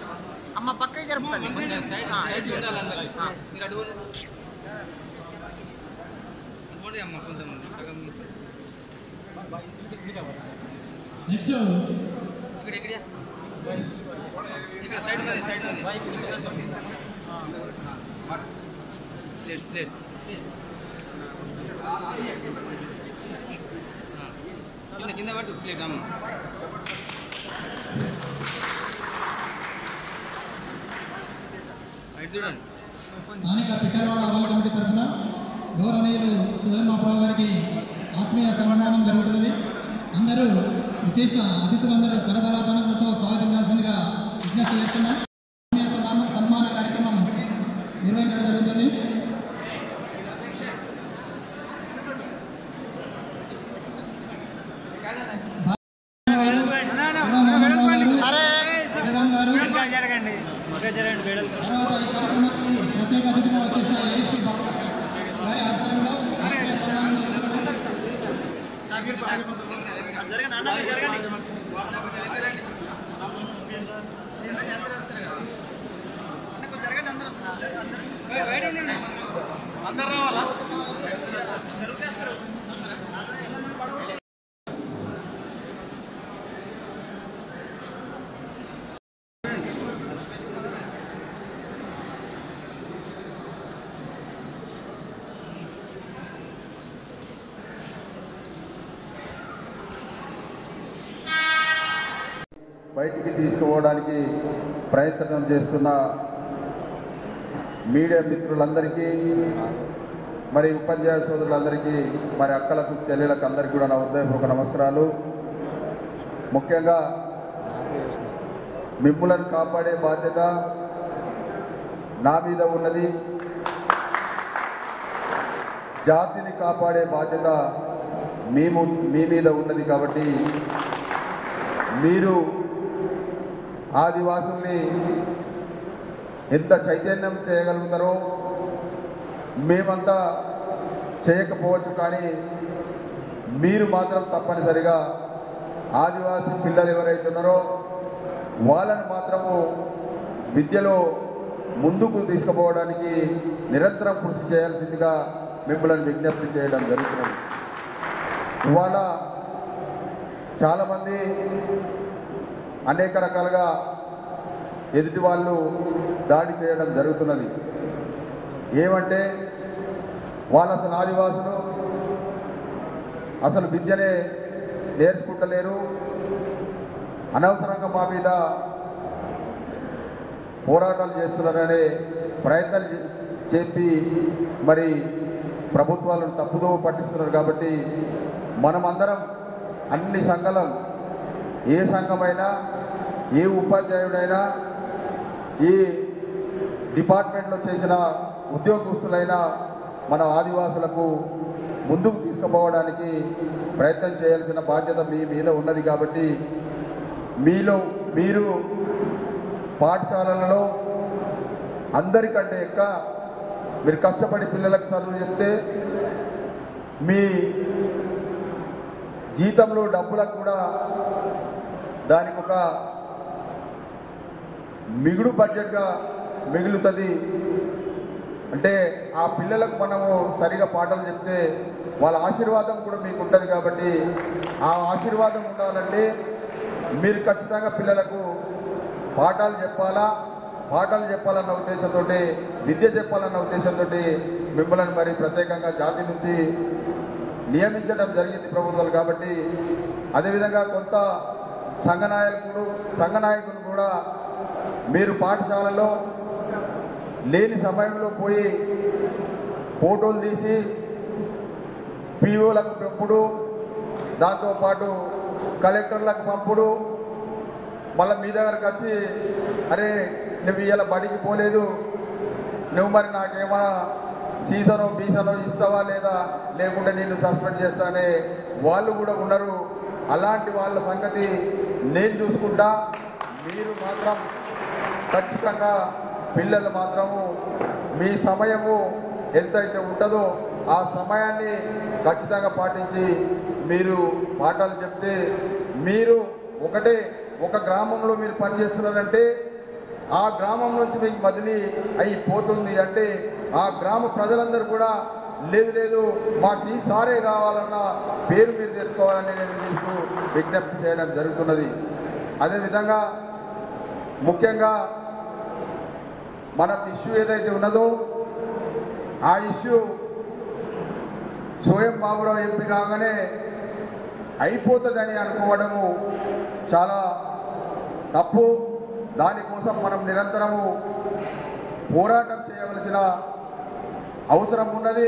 అమ్మ పక్కకి జరుపుతాను side side ఉండాలి అందరూ మీరు అటు పోండి. పోండి అమ్మ కొంతమంది సగం నెక్స్ట్ ఇక్కడ ఇక్కడ ఇక్కడ సైడ్ ఉన్నది సైడ్ ఉన్నది ప్లేట్ ప్లేట్ కింద కింద పట్టు ప్లేట్ అమ్మ ఇటు చూడండి స్థానిక పిట్టలవాడ అమలు కమిటీ తరఫున గౌరవనీయులు సుధీర్ బాబురావు గారికి ఆత్మీయ సన్మానం జరుగుతున్నది అందరూ విశేష అతిథులందరూ కరకరాతనంతో స్వాగతించాల్సిందిగా విజ్ఞప్తి చేస్తున్నాం ఆత్మీయ సన్మాన సన్మాన కార్యక్రమం నిర్వహించడం జరుగుతుంది అరే జరగండి తర్వాత ఈ కార్యక్రమానికి ప్రత్యేక అతిథిగా వచ్చేసిన ఏఎస్పీ బాబు వారి ఆధ్వర్యంలో ఆత్మీయ సన్మానం జరుగుతుంది. అందరు రావాలా బయటికి తీసుకుపోవడానికి ప్రయత్నం చేస్తున్న మీడియా మిత్రులందరికీ మరి ఉపాధ్యాయ సోదరులందరికీ మరి అక్కలకు చెల్లెలకు అందరికీ కూడా నా హృదయపూర్వక నమస్కారాలు ముఖ్యంగా మిమ్ములను కాపాడే బాధ్యత నా మీద ఉన్నది జాతిని కాపాడే బాధ్యత మేము మీ మీద ఉన్నది కాబట్టి మీరు ఆదివాసుల్ని ఎంత చైతన్యం చేయగలుగుతారో మేమంతా చేయకపోవచ్చు కానీ మీరు మాత్రం తప్పనిసరిగా ఆదివాసీ పిల్లలు ఎవరైతే ఉన్నారో వాళ్ళని మాత్రము విద్యలో ముందుకు తీసుకుపోవడానికి నిరంతరం కృషి చేయాల్సిందిగా మిమ్మల్ని విజ్ఞప్తి చేయడం జరుగుతున్నది ఇవాళ చాలామంది అనేక రకాలుగా ఎదుటి వాళ్ళు దాడి చేయడం జరుగుతున్నది ఏమంటే వాళ్ళు అసలు ఆదివాసులు అసలు విద్యనే నేర్చుకుంటలేరు అనవసరంగా మా మీద పోరాటాలు చేస్తున్నారనే ప్రయత్నాలు చే- చెప్పి మరి ప్రభుత్వాలను తప్పుదో పట్టిస్తున్నారు కాబట్టి మనమందరం అన్ని సంఘాలం ఏ సంఘమైనా ఏ ఉపాధ్యాయుడైనా ఈ డిపార్ట్మెంట్లో చేసిన ఉద్యోగస్తులైనా మన ఆదివాసులకు ముందుకు తీసుకుపోవడానికి ప్రయత్నం చేయాల్సిన బాధ్యత మీ మీద ఉన్నది కాబట్టి మీలో మీరు పాఠశాలలలో అందరికంటే ఎక్క మీరు కష్టపడి పిల్లలకు చదువు చెప్తే మీ జీతంలో డబ్బులకు కూడా దానికి ఒక మిగుడు బడ్జెట్గా మిగులుతుంది అంటే ఆ పిల్లలకు మనము సరిగా పాఠాలు చెప్తే వాళ్ళ ఆశీర్వాదం కూడా మీకు ఉంటుంది కాబట్టి ఆ ఆశీర్వాదం ఉండాలంటే మీరు ఖచ్చితంగా పిల్లలకు పాఠాలు చెప్పాలా పాఠాలు చెప్పాలన్న ఉద్దేశంతో విద్య చెప్పాలన్న ఉద్దేశంతో మిమ్మల్ని మరి ప్రత్యేకంగా జాతి నుంచి నియమించడం జరిగింది ప్రభుత్వాలు కాబట్టి అదేవిధంగా కొంత సంఘ నాయకులు సంఘ నాయకులు కూడా మీరు పాఠశాలలో లేని సమయంలో పోయి ఫోటోలు తీసి పీఓలకు పంపుడు దాంతోపాటు కలెక్టర్లకు పంపుడు మళ్ళీ మీ దగ్గరకు వచ్చి అరే నువ్వు ఇవాళ బడికి పోలేదు నువ్వు మరి నాకేమైనా సీసనో బీసనో ఇస్తావా లేదా లేకుంటే నేను సస్పెండ్ చేస్తానే వాళ్ళు కూడా ఉన్నారు అలాంటి వాళ్ళ సంగతి నేను చూసుకుంటా మీరు మాత్రం ఖచ్చితంగా పిల్లలు మాత్రము మీ సమయము ఎంతైతే ఉంటుందో ఆ సమయాన్ని ఖచ్చితంగా పాటించి మీరు పాఠాలు చెప్తే మీరు ఒకటే ఒక గ్రామంలో మీరు పనిచేస్తున్నారంటే ఆ గ్రామం నుంచి మీకు బదిలీ అయిపోతుంది అంటే ఆ గ్రామ ప్రజలందరూ కూడా లేదు లేదు మాకు ఈసారే కావాలన్న పేరు మీరు తెచ్చుకోవాలని నేను మీకు విజ్ఞప్తి చేయడం జరుగుతున్నది అదేవిధంగా ముఖ్యంగా మనకు ఇష్యూ ఏదైతే ఉన్నదో ఆ ఇష్యూ స్వయం బాబురావు ఎంపీ కాగానే అయిపోతుందని అనుకోవడము చాలా తప్పు దానికోసం మనం నిరంతరము పోరాటం చేయవలసిన అవసరం ఉన్నది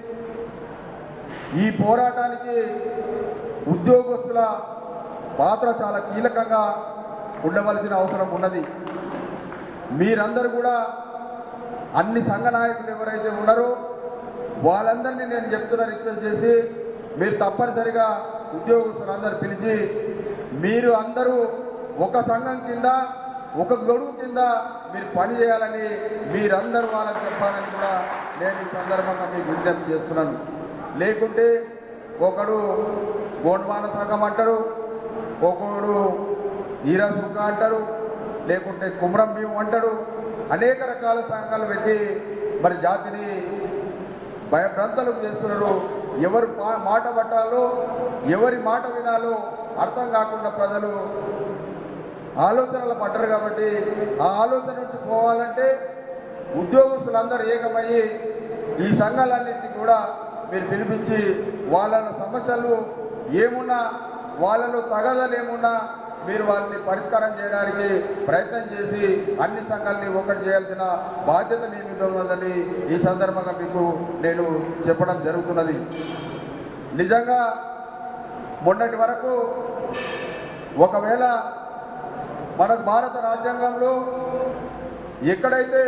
ఈ పోరాటానికి ఉద్యోగస్తుల పాత్ర చాలా కీలకంగా ఉండవలసిన అవసరం ఉన్నది మీరందరూ కూడా అన్ని సంఘ నాయకులు ఎవరైతే ఉన్నారో వాళ్ళందరినీ నేను చెప్తున్న రిక్వెస్ట్ చేసి మీరు తప్పనిసరిగా ఉద్యోగస్తులందరూ పిలిచి మీరు అందరూ ఒక సంఘం కింద ఒక గొడుగు కింద మీరు పని చేయాలని మీరందరూ వాళ్ళకి చెప్పాలని కూడా నేను ఈ సందర్భంగా మీకు విజ్ఞప్తి చేస్తున్నాను లేకుంటే ఒకడు గోండ్మాన సంఘం అంటాడు ఒకడు ఈరా సుక్క అంటాడు లేకుంటే కుమ్రం భీము అంటాడు అనేక రకాల సంఘాలు పెట్టి మరి జాతిని భయభ్రాంతలకు చేస్తున్నారు ఎవరు మా- మాట పట్టాలో ఎవరి మాట వినాలో అర్థం కాకుండా ప్రజలు ఆలోచనలు పడ్డరు కాబట్టి ఆ ఆలోచన నుంచి పోవాలంటే ఉద్యోగస్తులందరూ ఏకమయ్యి ఈ సంఘాలన్నింటినీ కూడా మీరు పిలిపించి వాళ్ళ సమస్యలు ఏమున్నా వాళ్ళలో తగదలు ఏమున్నా మీరు వాళ్ళని పరిష్కారం చేయడానికి ప్రయత్నం చేసి అన్ని సంఘాలని ఒకటి చేయాల్సిన బాధ్యత మీ మీద ఉన్నదని ఈ సందర్భంగా మీకు నేను చెప్పడం జరుగుతున్నది నిజంగా మొన్నటి వరకు ఒకవేళ మనకు భారత రాజ్యాంగంలో ఎక్కడైతే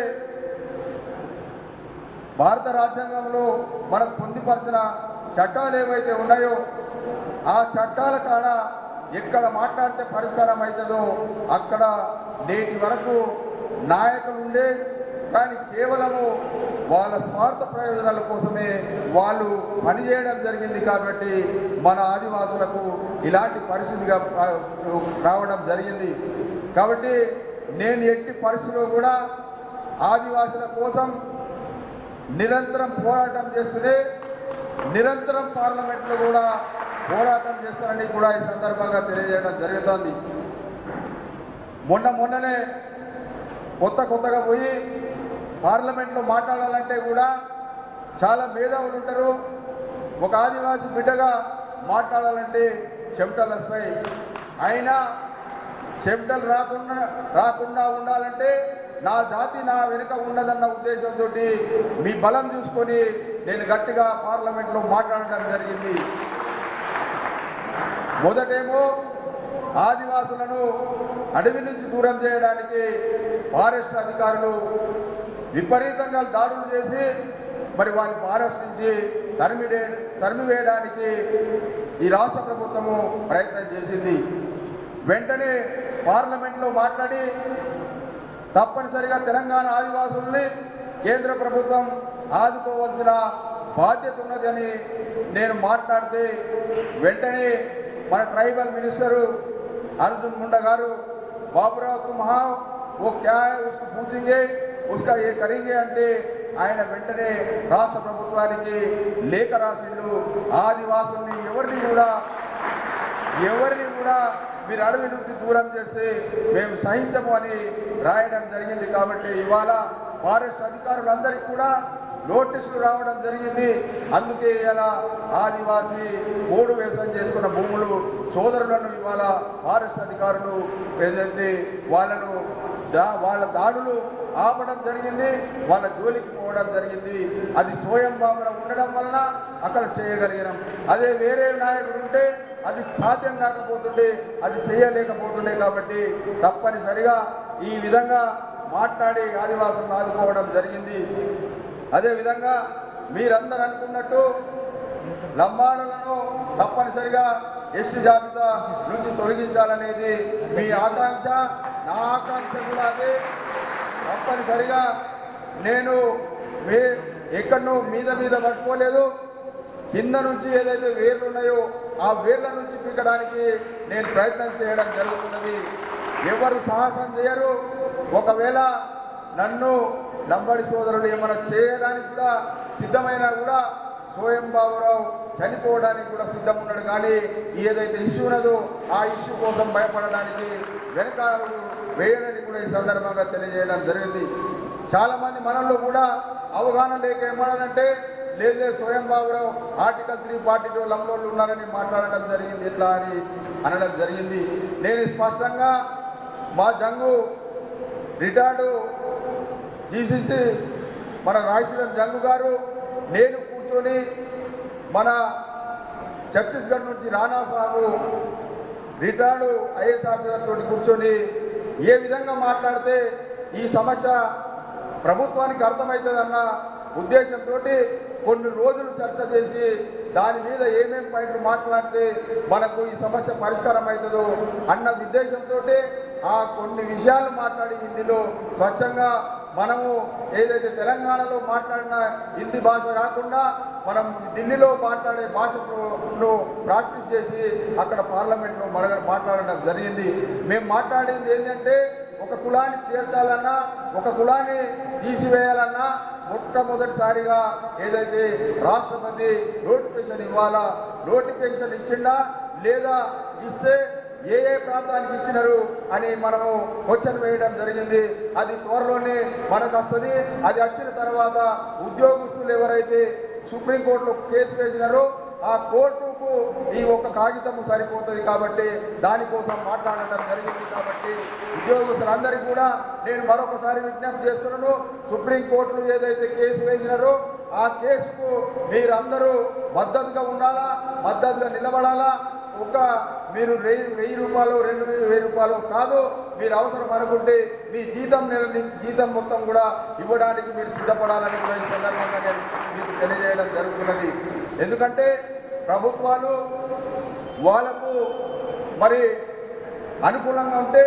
భారత రాజ్యాంగంలో మనకు పొందుపరిచిన చట్టాలు ఏవైతే ఉన్నాయో ఆ చట్టాల కాడ ఎక్కడ మాట్లాడితే పరిష్కారం అవుతుందో అక్కడ నేటి వరకు నాయకులు ఉండే కానీ కేవలము వాళ్ళ స్వార్థ ప్రయోజనాల కోసమే వాళ్ళు పనిచేయడం జరిగింది కాబట్టి మన ఆదివాసులకు ఇలాంటి పరిస్థితిగా ఆ, రావడం జరిగింది కాబట్టి నేను ఎట్టి పరిస్థితిలో కూడా ఆదివాసుల కోసం నిరంతరం పోరాటం చేస్తూనే నిరంతరం పార్లమెంట్లో కూడా పోరాటం చేస్తారని కూడా ఈ సందర్భంగా తెలియజేయడం జరుగుతోంది మొన్న మొన్ననే కొత్త కొత్తగా పోయి పార్లమెంట్లో మాట్లాడాలంటే కూడా చాలా మేధావులు ఉంటారు ఒక ఆదివాసి బిడ్డగా మాట్లాడాలంటే చెమటలు వస్తాయి అయినా చెమటలు రాకుండా రాకుండా ఉండాలంటే నా జాతి నా వెనుక ఉన్నదన్న ఉద్దేశంతో మీ బలం చూసుకొని నేను గట్టిగా పార్లమెంట్లో మాట్లాడడం జరిగింది మొదటేమో ఆదివాసులను అడవి నుంచి దూరం చేయడానికి ఫారెస్ట్ అధికారులు విపరీతంగా దాడులు చేసి మరి వారి ఫారెస్ట్ నుంచి తరిమిడే తరిమివేయడానికి ఈ రాష్ట్ర ప్రభుత్వము ప్రయత్నం చేసింది వెంటనే పార్లమెంట్లో మాట్లాడి తప్పనిసరిగా తెలంగాణ ఆదివాసుల్ని కేంద్ర ప్రభుత్వం ఆదుకోవాల్సిన బాధ్యత ఉన్నది అని నేను మాట్లాడితే వెంటనే మన ట్రైబల్ మినిస్టరు अर्जुन मुंडा गारू బాబురావు तुम हाँ वो क्या है उसको पूछेंगे उसका ये करेंगे అంటే ఆయన వెంటనే రాష్ట్ర ప్రభుత్వానికి లేఖ రాసిండు ఆదివాసుల్ని ఎవరిని కూడా ఎవరిని కూడా మీరు అడవి నుంచి దూరం చేస్తే మేము సహించము అని రాయడం జరిగింది కాబట్టి ఇవాళ ఫారెస్ట్ అధికారులందరికీ కూడా నోటీసులు రావడం జరిగింది అందుకే ఇలా ఆదివాసీ మూడు వ్యవసాయం చేసుకున్న భూములు సోదరులను ఇవాళ ఫారెస్ట్ అధికారులు ఏదైతే వాళ్ళను దా వాళ్ళ దాడులు ఆపడం జరిగింది వాళ్ళ జోలికి పోవడం జరిగింది అది స్వయం బాబులో ఉండడం వలన అక్కడ చేయగలిగినాం అదే వేరే నాయకుడు ఉంటే అది సాధ్యం కాకపోతుండే అది చేయలేకపోతుండే కాబట్టి తప్పనిసరిగా ఈ విధంగా మాట్లాడి ఆదివాసులను ఆదుకోవడం జరిగింది అదేవిధంగా మీరందరూ అనుకున్నట్టు లంబాడులను తప్పనిసరిగా ఎస్టీ జాబితా నుంచి తొలగించాలనేది మీ ఆకాంక్ష నా ఆకాంక్ష కూడా అదే తప్పనిసరిగా నేను మీ ఎక్కడనూ మీద మీద పట్టుకోలేదు కింద నుంచి ఏదైతే వేర్లు ఉన్నాయో ఆ వేర్ల నుంచి పీకడానికి నేను ప్రయత్నం చేయడం జరుగుతున్నది ఎవరు సాహసం చేయరు ఒకవేళ నన్ను లంబడి సోదరులు ఏమైనా చేయడానికి కూడా సిద్ధమైనా కూడా స్వయం బాబురావు చనిపోవడానికి కూడా సిద్ధం ఉన్నాడు కానీ ఏదైతే ఇష్యూ ఉన్నదో ఆ ఇష్యూ కోసం భయపడడానికి వెనకాల వేయడానికి కూడా ఈ సందర్భంగా తెలియజేయడం జరిగింది చాలా మంది మనల్లో కూడా అవగాహన లేక ఏమన్నారంటే లేదే స్వయం Baburao article three forty two లంబోళ్ళు ఉన్నారని మాట్లాడడం జరిగింది ఇట్లా అని అనడం జరిగింది నేను స్పష్టంగా మా జంగు రిటార్డు జీసీసీ మన రాయశీలం జంగు గారు నేను కూర్చొని మన ఛత్తీస్గఢ్ నుంచి రానా సాగు రిటార్డు ఐఏఎస్ ఆఫీసర్ తోటి కూర్చొని ఏ విధంగా మాట్లాడితే ఈ సమస్య ప్రభుత్వానికి అర్థమవుతుందన్న ఉద్దేశంతో కొన్ని రోజులు చర్చ చేసి దాని మీద ఏమేం పాయింట్లు మాట్లాడితే మనకు ఈ సమస్య పరిష్కారం అవుతుందో అన్న ఉద్దేశంతో ఆ కొన్ని విషయాలు మాట్లాడి హిందీలో స్వచ్ఛంగా మనము ఏదైతే తెలంగాణలో మాట్లాడిన హిందీ భాష కాకుండా మనం ఢిల్లీలో మాట్లాడే భాషను ప్రాక్టీస్ చేసి అక్కడ పార్లమెంట్లో మన మాట్లాడడం జరిగింది మేము మాట్లాడింది ఏంటంటే ఒక కులాన్ని చేర్చాలన్నా ఒక కులాన్ని తీసివేయాలన్నా మొట్టమొదటిసారిగా ఏదైతే రాష్ట్రపతి నోటిఫికేషన్ ఇవ్వాలా నోటిఫికేషన్ ఇచ్చిండా లేదా ఇస్తే ఏ ఏ ప్రాంతానికి ఇచ్చినారు అని మనము క్వశ్చన్ వేయడం జరిగింది అది త్వరలోనే మనకు వస్తుంది అది వచ్చిన తర్వాత ఉద్యోగస్తులు ఎవరైతే సుప్రీంకోర్టులో కేసు వేసినారో ఆ కోర్టుకు ఈ ఒక్క కాగితం సరిపోతుంది కాబట్టి దానికోసం మాట్లాడడం జరిగింది కాబట్టి ఉద్యోగస్తులందరికీ కూడా నేను మరొకసారి విజ్ఞప్తి చేస్తున్నాను సుప్రీంకోర్టులో ఏదైతే కేసు వేసినారో ఆ కేసుకు మీరందరూ మద్దతుగా ఉండాలా మద్దతుగా నిలబడాలా ఒక మీరు వెయ్యి వెయ్యి రూపాయలు రెండు వెయ్యి వెయ్యి రూపాయలు కాదు మీరు అవసరం అనుకుంటే మీ జీతం నెల ని- జీతం మొత్తం కూడా ఇవ్వడానికి మీరు సిద్ధపడాలని కూడా ఈ సందర్భంగా నేను మీకు తెలియజేయడం జరుగుతున్నది ఎందుకంటే ప్రభుత్వాలు వాళ్ళకు మరి అనుకూలంగా ఉంటే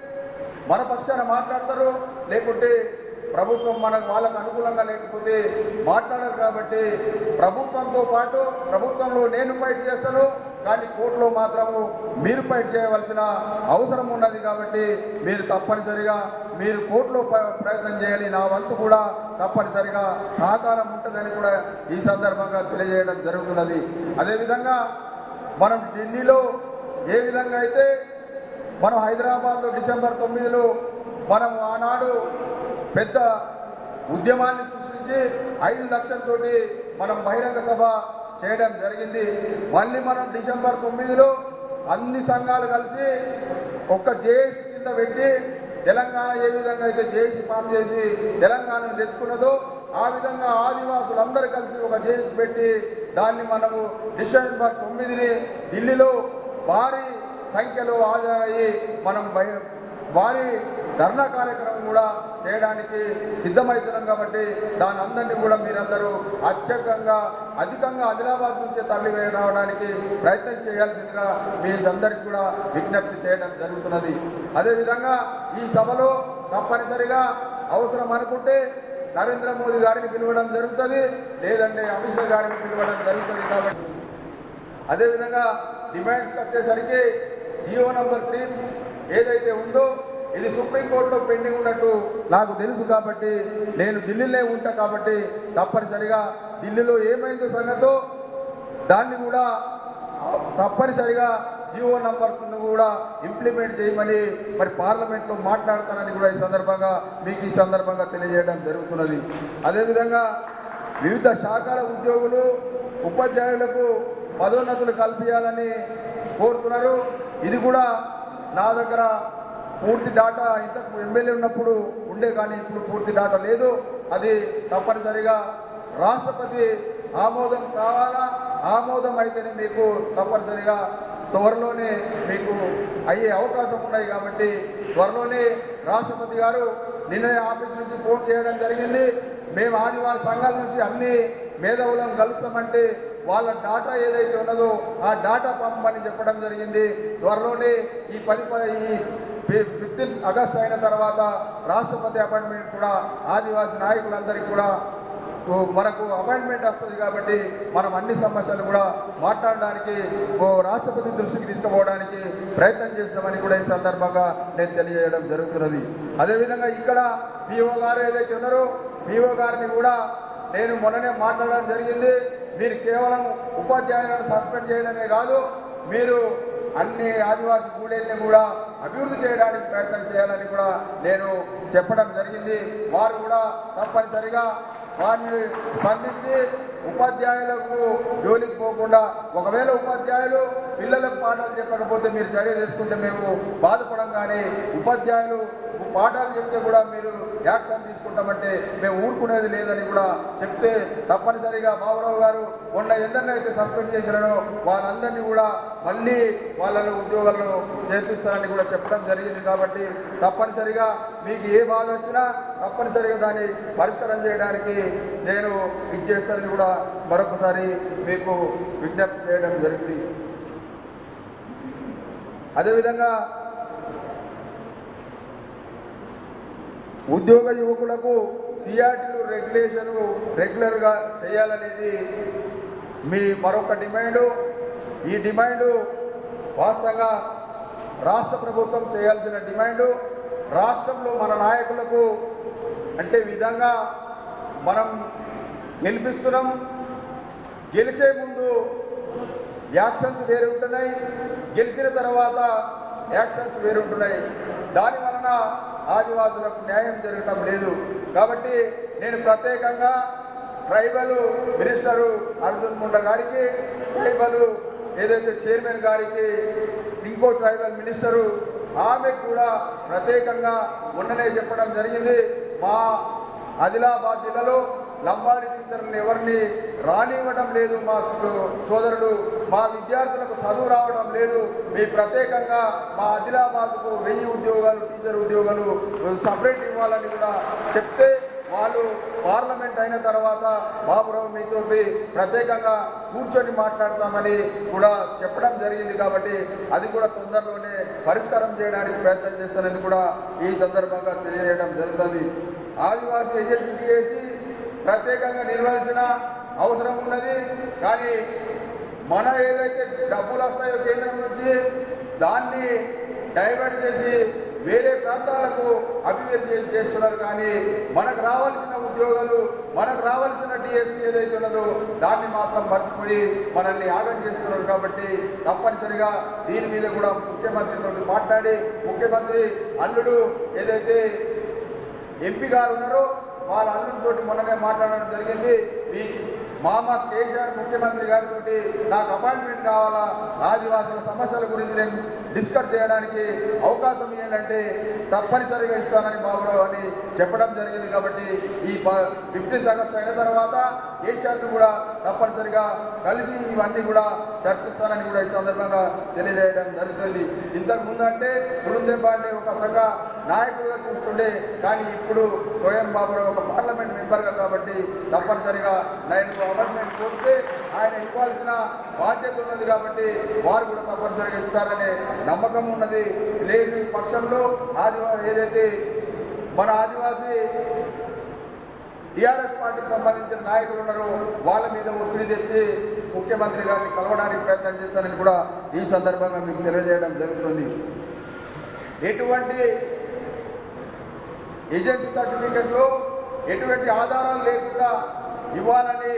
మన పక్షాన మాట్లాడతారు లేకుంటే ప్రభుత్వం మనకు వాళ్ళకు అనుకూలంగా లేకపోతే మాట్లాడరు కాబట్టి ప్రభుత్వంతో పాటు ప్రభుత్వంలో నేను ఫైట్ చేస్తాను కానీ కోర్టులో మాత్రము మీరు ఫైట్ చేయవలసిన అవసరం ఉన్నది కాబట్టి మీరు తప్పనిసరిగా మీరు కోర్టులో ప- ప్రయత్నం చేయాలి నా వంతు కూడా తప్పనిసరిగా సహకారం ఉంటుందని కూడా ఈ సందర్భంగా తెలియజేయడం జరుగుతున్నది అదేవిధంగా మనం ఢిల్లీలో ఏ విధంగా అయితే మనం హైదరాబాద్లో డిసెంబర్ తొమ్మిదిలో మనం ఆనాడు పెద్ద ఉద్యమాన్ని సృష్టించి ఐదు లక్షలతోటి మనం బహిరంగ సభ చేయడం జరిగింది మళ్ళీ మనం డిసెంబర్ తొమ్మిదిలో అన్ని సంఘాలు కలిసి ఒక్క జేఏసీ కింద పెట్టి తెలంగాణ ఏ విధంగా అయితే జేఏసీ ఫామ్ చేసి తెలంగాణను తెచ్చుకున్నదో ఆ విధంగా ఆదివాసులందరూ కలిసి ఒక జేఏసీ పెట్టి దాన్ని మనము డిసెంబర్ తొమ్మిదిని ఢిల్లీలో భారీ సంఖ్యలో హాజరయ్యి మనం బయ భారీ ధర్నా కార్యక్రమం కూడా చేయడానికి సిద్ధమవుతున్నాం కాబట్టి దాని అందరినీ కూడా మీరందరూ అత్యధికంగా అధికంగా ఆదిలాబాద్ నుంచి తరలి రావడానికి ప్రయత్నం చేయాల్సిందిగా మీరందరికీ కూడా విజ్ఞప్తి చేయడం జరుగుతున్నది అదేవిధంగా ఈ సభలో తప్పనిసరిగా అవసరం అనుకుంటే నరేంద్ర మోదీ గారిని పిలవడం జరుగుతుంది లేదంటే అమిత్ షా గారిని పిలవడం జరుగుతుంది కాబట్టి అదేవిధంగా డిమాండ్స్కి వచ్చేసరికి జియో నంబర్ త్రీ ఏదైతే ఉందో ఇది సుప్రీంకోర్టులో పెండింగ్ ఉన్నట్టు నాకు తెలుసు కాబట్టి నేను ఢిల్లీలో ఉంటా కాబట్టి తప్పనిసరిగా ఢిల్లీలో ఏమైందో సంగతో దాన్ని కూడా తప్పనిసరిగా జియో నంబర్ కూడా ఇంప్లిమెంట్ చేయమని మరి పార్లమెంట్లో మాట్లాడతానని కూడా ఈ సందర్భంగా మీకు ఈ సందర్భంగా తెలియజేయడం జరుగుతున్నది అదేవిధంగా వివిధ శాఖల ఉద్యోగులు ఉపాధ్యాయులకు పదోన్నతులు కల్పించాలని కోరుతున్నారు ఇది కూడా నా దగ్గర పూర్తి డాటా ఇంతకు ఎమ్మెల్యే ఉన్నప్పుడు ఉండే కానీ ఇప్పుడు పూర్తి డాటా లేదు అది తప్పనిసరిగా రాష్ట్రపతి ఆమోదం కావాలా ఆమోదం అయితేనే మీకు తప్పనిసరిగా త్వరలోనే మీకు అయ్యే అవకాశం ఉన్నాయి కాబట్టి త్వరలోనే రాష్ట్రపతి గారు నిన్ననే ఆఫీస్ నుంచి ఫోన్ చేయడం జరిగింది మేము ఆదివాసీ సంఘాల నుంచి అన్ని మేధావులను కలుస్తామంటే వాళ్ళ డాటా ఏదైతే ఉన్నదో ఆ డాటా పంపమని చెప్పడం జరిగింది త్వరలోనే ఈ పది ప- ఈ ఫిఫ్టీన్ ఆగస్ట్ అయిన తర్వాత రాష్ట్రపతి అపాయింట్మెంట్ కూడా ఆదివాసీ నాయకులందరికీ కూడా ఓ మనకు అపాయింట్మెంట్ వస్తుంది కాబట్టి మనం అన్ని సమస్యలు కూడా మాట్లాడడానికి ఓ రాష్ట్రపతి దృష్టికి తీసుకుపోవడానికి ప్రయత్నం చేస్తామని కూడా ఈ సందర్భంగా నేను తెలియజేయడం జరుగుతున్నది అదేవిధంగా ఇక్కడ పిఓ గారు ఏదైతే ఉన్నారో పిఓ గారిని కూడా నేను మొన్ననే మాట్లాడడం జరిగింది మీరు కేవలం ఉపాధ్యాయులను సస్పెండ్ చేయడమే కాదు మీరు అన్ని ఆదివాసీ కూడేళ్ళని కూడా అభివృద్ధి చేయడానికి ప్రయత్నం చేయాలని కూడా నేను చెప్పడం జరిగింది వారు కూడా తప్పనిసరిగా వారిని స్పందించి ఉపాధ్యాయులకు జోలికి పోకుండా ఒకవేళ ఉపాధ్యాయులు పిల్లలకు పాఠాలు చెప్పకపోతే మీరు చర్య తీసుకుంటే మేము బాధపడం కానీ ఉపాధ్యాయులు పాఠాలు చెప్తే కూడా మీరు యాక్షన్ తీసుకుంటామంటే మేము ఊరుకునేది లేదని కూడా చెప్తే తప్పనిసరిగా బాబురావు గారు మొన్న ఎందరినైతే సస్పెండ్ చేసినారో వాళ్ళందరినీ కూడా మళ్ళీ వాళ్ళను ఉద్యోగాలను చేర్పిస్తారని కూడా చెప్పడం జరిగింది కాబట్టి తప్పనిసరిగా మీకు ఏ బాధ వచ్చినా తప్పనిసరిగా దాన్ని పరిష్కారం చేయడానికి నేను ఇచ్చేస్తానని కూడా మరొకసారి మీకు విజ్ఞప్తి చేయడం జరిగింది అదేవిధంగా ఉద్యోగ యువకులకు సిఆర్టీలు రెగ్యులేషన్ రెగ్యులర్గా చేయాలనేది మీ మరొక డిమాండు ఈ డిమాండు వాస్తవంగా రాష్ట్ర ప్రభుత్వం చేయాల్సిన డిమాండు రాష్ట్రంలో మన నాయకులకు అంటే విధంగా మనం గెలిపిస్తున్నాం గెలిచే ముందు యాక్షన్స్ వేరు ఉంటున్నాయి గెలిచిన తర్వాత యాక్షన్స్ వేరు ఉంటున్నాయి దాని వలన ఆదివాసులకు న్యాయం జరగటం లేదు కాబట్టి నేను ప్రత్యేకంగా ట్రైబల్ మినిస్టరు అర్జున్ ముండ గారికి ట్రైబల్ ఏదైతే చైర్మన్ గారికి ఇంకో ట్రైబల్ మినిస్టరు ఆమె కూడా ప్రత్యేకంగా మొన్ననే చెప్పడం జరిగింది మా ఆదిలాబాద్ జిల్లాలో లంబాడి టీచర్లను ఎవరిని రానివ్వడం లేదు మా సో- సోదరుడు మా విద్యార్థులకు చదువు రావడం లేదు మీ ప్రత్యేకంగా మా ఆదిలాబాద్కు వెయ్యి ఉద్యోగాలు టీచర్ ఉద్యోగాలు సపరేట్ ఇవ్వాలని కూడా చెప్తే వాళ్ళు పార్లమెంట్ అయిన తర్వాత బాబురావు మీతో ప్రత్యేకంగా కూర్చొని మాట్లాడతామని కూడా చెప్పడం జరిగింది కాబట్టి అది కూడా తొందరలోనే పరిష్కారం చేయడానికి ప్రయత్నం చేస్తానని కూడా ఈ సందర్భంగా తెలియజేయడం జరుగుతుంది ఆదివాసీ ఏజెన్సీ చేసి ప్రత్యేకంగా నిర్వహించిన అవసరం ఉన్నది కానీ మన ఏదైతే డబ్బులు వస్తాయో కేంద్రం నుంచి దాన్ని డైవర్ట్ చేసి వేరే ప్రాంతాలకు అభివృద్ధి చేస్తున్నారు కానీ మనకు రావాల్సిన ఉద్యోగాలు మనకు రావాల్సిన డిఎస్సి ఏదైతే ఉన్నదో దాన్ని మాత్రం మర్చిపోయి మనల్ని ఆగం చేస్తున్నారు కాబట్టి తప్పనిసరిగా దీని మీద కూడా ముఖ్యమంత్రితో మాట్లాడి ముఖ్యమంత్రి అల్లుడు ఏదైతే ఎంపీ గారు ఉన్నారో వాళ్ళ అల్లుడితోటి మొన్ననే మాట్లాడడం జరిగింది ఈ మామ కేసీఆర్ ముఖ్యమంత్రి గారితో నాకు అపాయింట్మెంట్ కావాలా ఆదివాసుల సమస్యల గురించి నేను డిస్కస్ చేయడానికి అవకాశం ఏంటంటే తప్పనిసరిగా ఇస్తానని బాబురావు అని చెప్పడం జరిగింది కాబట్టి ఈ ఫిఫ్టీన్త్ ఆగస్ట్ అయిన తర్వాత కేసీఆర్ను కూడా తప్పనిసరిగా కలిసి ఇవన్నీ కూడా చర్చిస్తానని కూడా ఈ సందర్భంగా తెలియజేయడం జరుగుతుంది ఇంతకు ముందు అంటే కుటుంబే ఒక సంఘ నాయకులుగా చూస్తుండే కానీ ఇప్పుడు స్వయం బాబురావు ఒక పార్లమెంట్ మెంబర్గా కాబట్టి తప్పనిసరిగా నేను అపాయింట్మెంట్ కోరితే ఆయన ఇవ్వాల్సిన బాధ్యత ఉన్నది కాబట్టి వారు కూడా తప్పనిసరిగా ఇస్తారనే నమ్మకం ఉన్నది లేని పక్షంలో ఆదివా ఏదైతే మన ఆదివాసీ టీఆర్ఎస్ పార్టీకి సంబంధించిన నాయకులు ఉన్నారో వాళ్ళ మీద ఒత్తిడి తెచ్చి ముఖ్యమంత్రి గారిని కలవడానికి ప్రయత్నం చేస్తానని కూడా ఈ సందర్భంగా మీకు తెలియజేయడం జరుగుతుంది ఎటువంటి ఏజెన్సీ సర్టిఫికెట్లు ఎటువంటి ఆధారాలు లేకుండా ఇవ్వాలని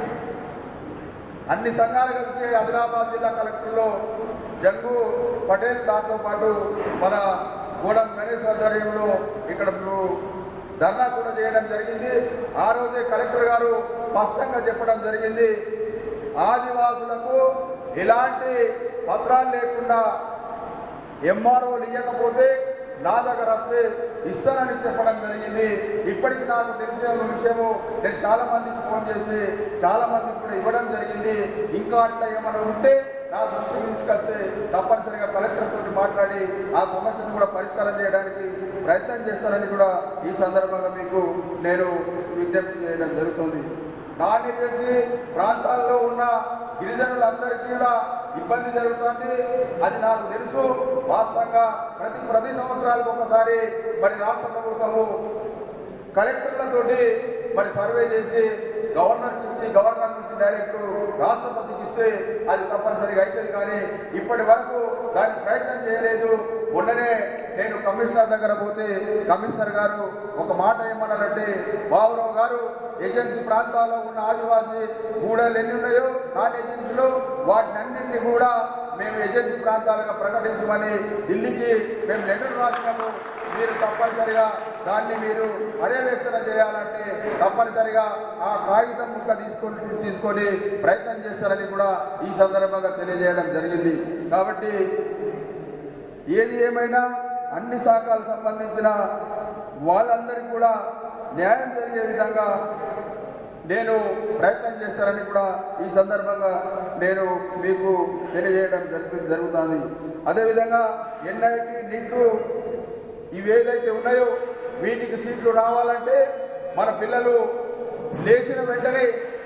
అన్ని సంఘాలు కలిసి ఆదిలాబాద్ జిల్లా కలెక్టర్లో జంగు పటేల్ దాంతో పాటు మన గూడెం గణేష్ ఆధ్వర్యంలో ఇక్కడ ఇప్పుడు ధర్నా కూడా చేయడం జరిగింది ఆ రోజే కలెక్టర్ గారు స్పష్టంగా చెప్పడం జరిగింది ఆదివాసులకు ఎలాంటి పత్రాలు లేకుండా ఎంఆర్ఓలు ఇవ్వకపోతే నా దగ్గర వస్తే ఇస్తానని చెప్పడం జరిగింది ఇప్పటికి నాకు తెలిసిన విషయము నేను చాలా మందికి ఫోన్ చేసి చాలా మందికి కూడా ఇవ్వడం జరిగింది ఇంకా అట్లా ఏమైనా ఉంటే నా దృష్టికి తీసుకొస్తే తప్పనిసరిగా కలెక్టర్ తోటి మాట్లాడి ఆ సమస్యను కూడా పరిష్కారం చేయడానికి ప్రయత్నం చేస్తానని కూడా ఈ సందర్భంగా మీకు నేను విజ్ఞప్తి చేయడం జరుగుతుంది నాన్ ఏజెన్సీ ప్రాంతాల్లో ఉన్న గిరిజనులందరికీ కూడా ఇబ్బంది జరుగుతుంది అది నాకు తెలుసు వాస్తవంగా ప్రతి ప్రతి సంవత్సరాలకు ఒకసారి మరి రాష్ట్ర ప్రభుత్వము కలెక్టర్లతోటి మరి సర్వే చేసి గవర్నర్కి ఇచ్చి గవర్నర్ నుంచి డైరెక్ట్ రాష్ట్రపతికి ఇస్తే అది తప్పనిసరిగా అవుతుంది కానీ ఇప్పటి వరకు దానికి ప్రయత్నం చేయలేదు మొన్ననే నేను కమిషనర్ దగ్గర పోతే కమిషనర్ గారు ఒక మాట ఏమన్నారంటే బాబురావు గారు ఏజెన్సీ ప్రాంతాల్లో ఉన్న ఆదివాసీ గూడలు ఎన్ని ఉన్నాయో నాన్ ఏజెన్సీలు వాటిని అన్నింటినీ కూడా మేము ఏజెన్సీ ప్రాంతాలుగా ప్రకటించమని ఢిల్లీకి మేము లెటర్ రాసినాము మీరు తప్పనిసరిగా దాన్ని మీరు పర్యవేక్షణ చేయాలంటే తప్పనిసరిగా ఆ కాగితం ముక్క తీసుకొని తీసుకొని ప్రయత్నం చేస్తారని కూడా ఈ సందర్భంగా తెలియజేయడం జరిగింది కాబట్టి ఏది ఏమైనా అన్ని శాఖలకు సంబంధించిన వాళ్ళందరికీ కూడా న్యాయం జరిగే విధంగా నేను ప్రయత్నం చేస్తారని కూడా ఈ సందర్భంగా నేను మీకు తెలియజేయడం జరుగు జరుగుతుంది అదేవిధంగా ఎన్ఐటి నీటు ఇవేదైతే ఉన్నాయో వీటికి సీట్లు రావాలంటే మన పిల్లలు లేచిన వెంటనే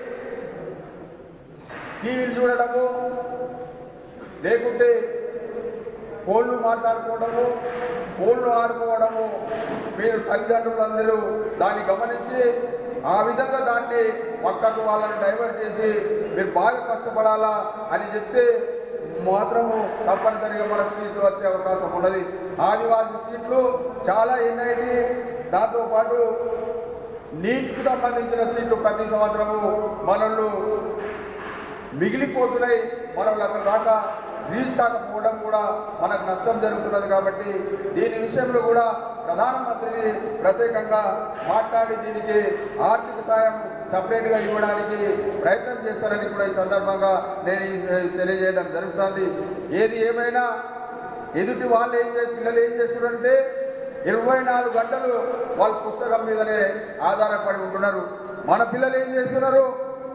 టీవీలు చూడడము లేకుంటే ఫోన్లు మాట్లాడుకోవడము ఫోన్లు ఆడుకోవడము మీరు తల్లిదండ్రులందరూ దాన్ని గమనించి ఆ విధంగా దాన్ని పక్కకు వాళ్ళని డైవర్ట్ చేసి మీరు బాగా కష్టపడాలా అని చెప్తే మాత్రము తప్పనిసరిగా మనకు సీట్లు వచ్చే అవకాశం ఉన్నది ఆదివాసీ సీట్లు చాలా ఎన్ఐటి దాంతో పాటు నీట్కి సంబంధించిన సీట్లు ప్రతి సంవత్సరము మనల్ని మిగిలిపోతున్నాయి మనం అక్కడ దాకా రీచ్ కాకపోవడం కూడా మనకు నష్టం జరుగుతున్నది కాబట్టి దీని విషయంలో కూడా ప్రధానమంత్రిని ప్రత్యేకంగా మాట్లాడి దీనికి ఆర్థిక సాయం సపరేట్గా ఇవ్వడానికి ప్రయత్నం చేస్తారని కూడా ఈ సందర్భంగా నేను ఈ- తెలియజేయడం జరుగుతుంది ఏది ఏమైనా ఎదుటి వాళ్ళు ఏం చే పిల్లలు ఏం చేస్తున్నారంటే ఇరవై నాలుగు గంటలు వాళ్ళ పుస్తకం మీదనే ఆధారపడి ఉంటున్నారు మన పిల్లలు ఏం చేస్తున్నారు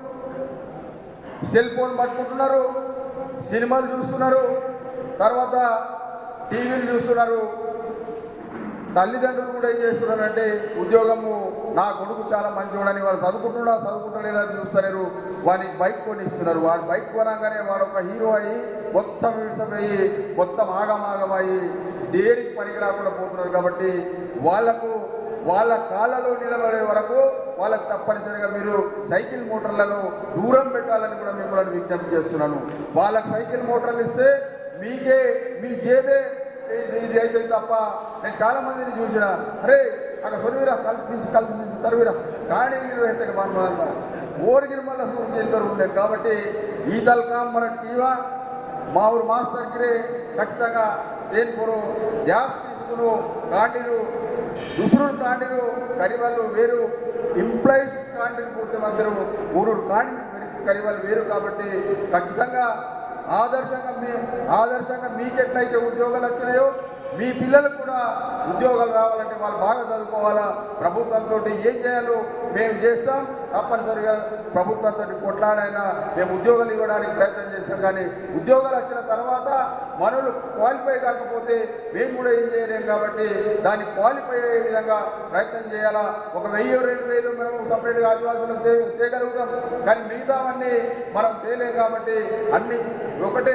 సెల్ ఫోన్ పట్టుకుంటున్నారు సినిమాలు చూస్తున్నారు తర్వాత టీవీలు చూస్తున్నారు తల్లిదండ్రులు కూడా ఏం చేస్తున్నారంటే ఉద్యోగము నా కొడుకు చాలా మంచివాడని వాడు చదువుకుంటున్నా చదువుకుంటలేదని చూస్తలేరు వానికి బైక్ కొని ఇస్తున్నారు వాడు బైక్ కొనగానే వాడు ఒక హీరో అయ్యి మొత్తం విడిసపోయి మొత్తం ఆగమాగమయ్యి దేనికి పనికి రాకుండా పోతున్నారు కాబట్టి వాళ్లకు వాళ్ళ కాళ్ళలో నిలబడే వరకు వాళ్ళకి తప్పనిసరిగా మీరు సైకిల్ మోటార్లను దూరం పెట్టాలని కూడా మిమ్మల్ని విజ్ఞప్తి చేస్తున్నాను వాళ్ళకి సైకిల్ మోటార్లు ఇస్తే మీకే మీ జేబే ఇది ఇది అయితే తప్ప నేను చాలా మందిని చూసిన అరే అక్కడ సొనివిరా కలిసి కలిసి తరువిరా కానీ మీరు అయితే మనమంతా ఓరిగిరి మళ్ళీ ఇద్దరు ఉండేది కాబట్టి ఈ తలకాం మన టీవా మా ఊరు మాస్టర్ గిరే ఖచ్చితంగా దేనికోరు గ్యాస్ తీసుకును కాండిలు దుసురుడు కాండిలు కరివాళ్ళు వేరు ఎంప్లాయీస్ కాండిలు పూర్తి మధ్యలో ఊరు కాండి కరివాళ్ళు వేరు కాబట్టి ఖచ్చితంగా ఆదర్శంగా మీ ఆదర్శంగా మీకెట్లయితే ఉద్యోగాలు వచ్చినాయో మీ పిల్లలకు కూడా ఉద్యోగాలు రావాలంటే వాళ్ళు బాగా చదువుకోవాలా ప్రభుత్వంతో ఏం చేయాలో మేము చేస్తాం తప్పనిసరిగా ప్రభుత్వంతో కొట్లాడైనా మేము ఉద్యోగాలు ఇవ్వడానికి ప్రయత్నం చేస్తాం కానీ ఉద్యోగాలు వచ్చిన తర్వాత మనలు క్వాలిఫై కాకపోతే మేము కూడా ఏం చేయలేం కాబట్టి దాన్ని క్వాలిఫై అయ్యే విధంగా ప్రయత్నం చేయాలా ఒక వెయ్యి రెండు వేలు మనం సపరేట్గా ఆదివాసులకు తే తేగలుగుతాం కానీ మిగతావన్నీ మనం తేలేం కాబట్టి అన్ని ఒకటే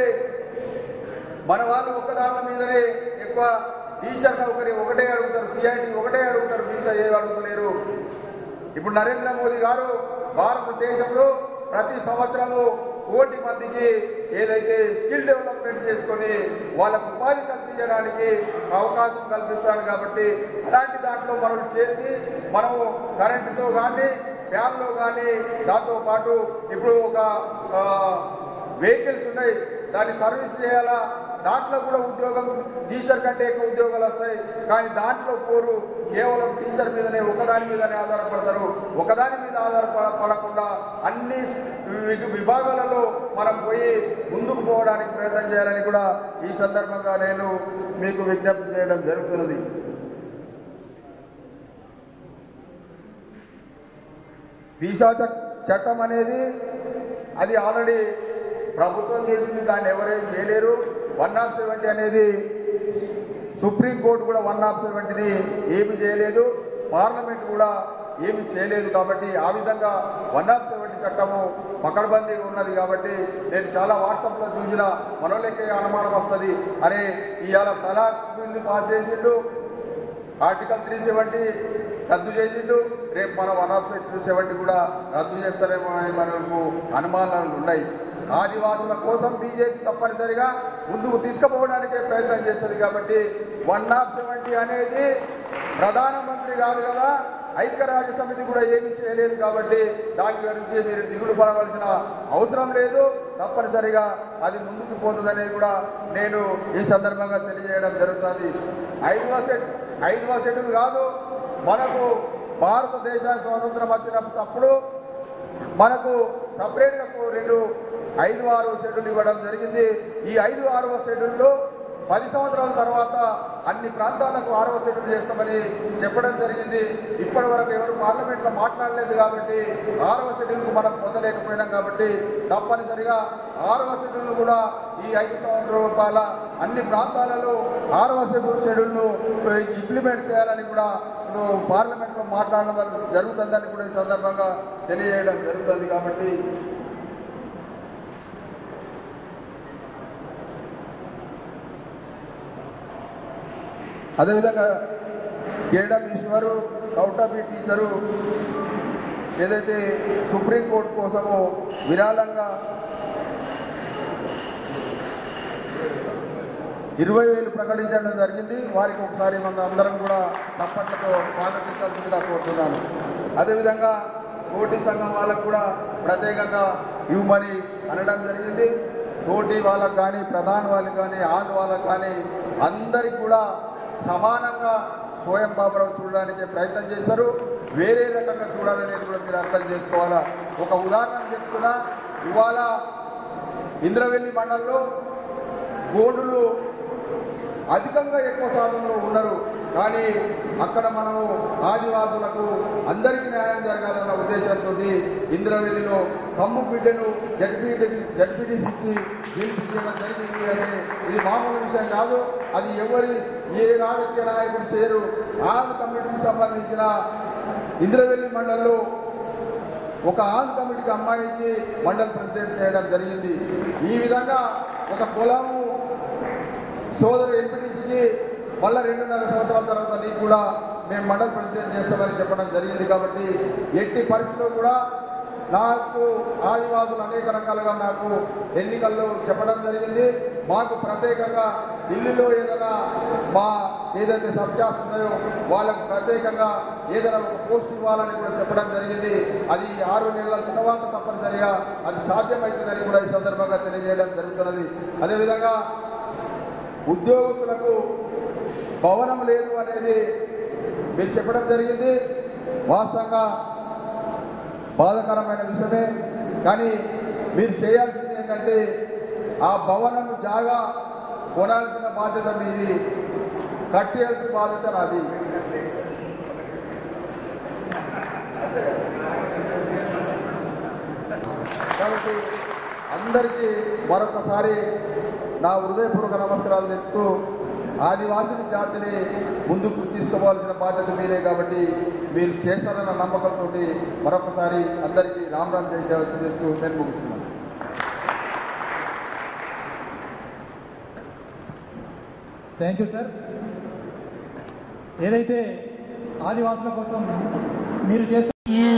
మన వాళ్ళు ఒక్క దాంట్ల మీదనే ఎక్కువ టీచర్ నౌకరి ఒకటే అడుగుతారు సిఐటి ఒకటే అడుగుతారు మిగతా ఏ అడుగుతలేరు ఇప్పుడు నరేంద్ర మోదీ గారు భారతదేశంలో ప్రతి సంవత్సరము కోటి మందికి ఏదైతే స్కిల్ డెవలప్మెంట్ చేసుకొని వాళ్ళకు ఉపాధి కల్పించడానికి అవకాశం కల్పిస్తాడు కాబట్టి అలాంటి దాంట్లో మనం చేసి మనము కరెంటుతో కానీ ఫ్యాన్లో కానీ దాంతో పాటు ఇప్పుడు ఒక ఆ, వెహికల్స్ ఉన్నాయి దాన్ని సర్వీస్ చేయాలా దాంట్లో కూడా ఉద్యోగం టీచర్ కంటే ఎక్కువ ఉద్యోగాలు వస్తాయి కానీ దాంట్లో పోరు కేవలం టీచర్ మీదనే ఒకదాని మీదనే ఆధారపడతారు ఒకదాని మీద ఆధారపడకుండా అన్ని వి- విభాగాలలో మనం పోయి ముందుకు పోవడానికి ప్రయత్నం చేయాలని కూడా ఈ సందర్భంగా నేను మీకు విజ్ఞప్తి చేయడం జరుగుతున్నది వీసా చట్- చట్టం అనేది అది ఆల్రెడీ ప్రభుత్వం చేసింది దాన్ని ఎవరేం చేయలేరు వన్ ఆఫ్ సెవెంటీ అనేది సుప్రీంకోర్టు కూడా వన్ ఆఫ్ సెవెంటీని ఏమి చేయలేదు పార్లమెంట్ కూడా ఏమి చేయలేదు కాబట్టి ఆ విధంగా వన్ ఆఫ్ సెవెంటీ చట్టము పకడ్బందీగా ఉన్నది కాబట్టి నేను చాలా వాట్సాప్లో చూసిన మనోళ్ళకే అనుమానం వస్తుంది అరే ఇవాళ తలాక్ బిల్లు పాస్ చేసిండు ఆర్టికల్ త్రీ సెవెంటీ రద్దు చేసిండు రేపు మన వన్ ఆఫ్ టూ సెవెంటీ కూడా రద్దు చేస్తారేమో అని మనకు అనుమానాలు ఉన్నాయి ఆదివాసుల కోసం బీజేపీ తప్పనిసరిగా ముందుకు తీసుకుపోవడానికే ప్రయత్నం చేస్తుంది కాబట్టి వన్ ఆఫ్ సెవెంటీ అనేది ప్రధానమంత్రి కాదు కదా ఐక్యరాజ్య సమితి కూడా ఏమీ చేయలేదు కాబట్టి దాని గురించి మీరు దిగులు పడవలసిన అవసరం లేదు తప్పనిసరిగా అది ముందుకు పోతుందని కూడా నేను ఈ సందర్భంగా తెలియజేయడం జరుగుతుంది ఐదవ సెట్ ఐదవ షెడ్యూల్ కాదు మనకు భారతదేశానికి స్వాతంత్రం వచ్చినప్పుడు మనకు సపరేట్గా ఓ రెండు ఐదు ఆరు షెడ్యూల్ ఇవ్వడం జరిగింది ఈ ఐదు ఆరవ షెడ్యూల్లో పది సంవత్సరాల తర్వాత అన్ని ప్రాంతాలకు ఆరవ షెడ్యూల్ చేస్తామని చెప్పడం జరిగింది ఇప్పటి వరకు ఎవరు పార్లమెంట్లో మాట్లాడలేదు కాబట్టి ఆరవ షెడ్యూల్కు మనం పొందలేకపోయినాం కాబట్టి తప్పనిసరిగా ఆరవ షెడ్యూల్ను కూడా ఈ ఐదు సంవత్సరాల రూపాయల అన్ని ప్రాంతాలలో ఆరవ షెడ్యూల్ షెడ్యూల్ను ఇంప్లిమెంట్ చేయాలని కూడా ఇప్పుడు పార్లమెంట్లో మాట్లాడడం జరుగుతుందని కూడా ఈ సందర్భంగా తెలియజేయడం జరుగుతుంది కాబట్టి అదేవిధంగా కేడం ఈశ్వరు కౌటబీ టీచరు ఏదైతే సుప్రీంకోర్టు కోసము విరాళంగా ఇరవై వేలు ప్రకటించడం జరిగింది వారికి ఒకసారి మన అందరం కూడా చప్పట్లతో స్వాగతించాల్సిందిగా కోరుతున్నాను అదేవిధంగా తోటి సంఘం వాళ్ళకు కూడా ప్రత్యేకంగా ఇవ్వమని అనడం జరిగింది తోటి వాళ్ళకు కానీ ప్రధాన వాళ్ళకి కానీ ఆంధ్ర వాళ్ళకు కానీ అందరికి కూడా సమానంగా స్వయం బాబురావు చూడడానికి ప్రయత్నం చేస్తారు వేరే రకంగా చూడాలనేది కూడా మీరు అర్థం చేసుకోవాలా ఒక ఉదాహరణ చెప్తున్నా ఇవాళ ఇంద్రవెల్లి మండలంలో గోండులు అధికంగా ఎక్కువ శాతంలో ఉన్నారు కానీ అక్కడ మనము ఆదివాసులకు అందరికీ న్యాయం జరగాలన్న ఉద్దేశంతో ఇంద్రవెల్లిలో కమ్ము బిడ్డను జడ్పీటీకి జడ్పీటీసీ ఇచ్చి గెలిపించడం జరిగింది అంటే ఇది మామూలు విషయం కాదు అది ఎవరి ఏ రాజకీయ నాయకుడు చేయరు ఆంధ్ర కమిటీకి సంబంధించిన ఇంద్రవెల్లి మండలంలో ఒక ఆంధ్ర కమిటీకి అమ్మాయికి మండల్ ప్రెసిడెంట్ చేయడం జరిగింది ఈ విధంగా ఒక కులము సోదరు ఎంపీటీసీకి మళ్ళీ రెండున్నర సంవత్సరాల తర్వాత నీకు కూడా మేము మండల్ ప్రెసిడెంట్ చేస్తామని చెప్పడం జరిగింది కాబట్టి ఎట్టి పరిస్థితుల్లో కూడా నాకు ఆదివాసులు అనేక రకాలుగా నాకు ఎన్నికల్లో చెప్పడం జరిగింది మాకు ప్రత్యేకంగా ఢిల్లీలో ఏదైనా మా ఏదైతే సబ్జాస్ ఉన్నాయో వాళ్ళకు ప్రత్యేకంగా ఏదైనా ఒక పోస్ట్ ఇవ్వాలని కూడా చెప్పడం జరిగింది అది ఆరు నెలల తర్వాత తప్పనిసరిగా అది సాధ్యమవుతుందని కూడా ఈ సందర్భంగా తెలియజేయడం జరుగుతున్నది అదేవిధంగా ఉద్యోగస్తులకు భవనం లేదు అనేది మీరు చెప్పడం జరిగింది వాస్తవంగా బాధకరమైన విషయమే కానీ మీరు చేయాల్సింది ఏంటంటే ఆ భవనం జాగా కొనాల్సిన బాధ్యత మీది కట్టేయాల్సిన బాధ్యత నాది కాబట్టి అందరికీ మరొకసారి నా హృదయపూర్వక నమస్కారాలు చెప్తూ ఆదివాసుల జాతిని ముందుకు తీసుకోవాల్సిన బాధ్యత మీరే కాబట్టి మీరు చేస్తారన్న నమ్మకంతో మరొకసారి అందరికీ రామ్ రామ్ జై సేవ చేస్తూ నేను ముగిస్తున్నాను థ్యాంక్ యూ సార్ ఏదైతే ఆదివాసుల కోసం మీరు చేసే Yeah.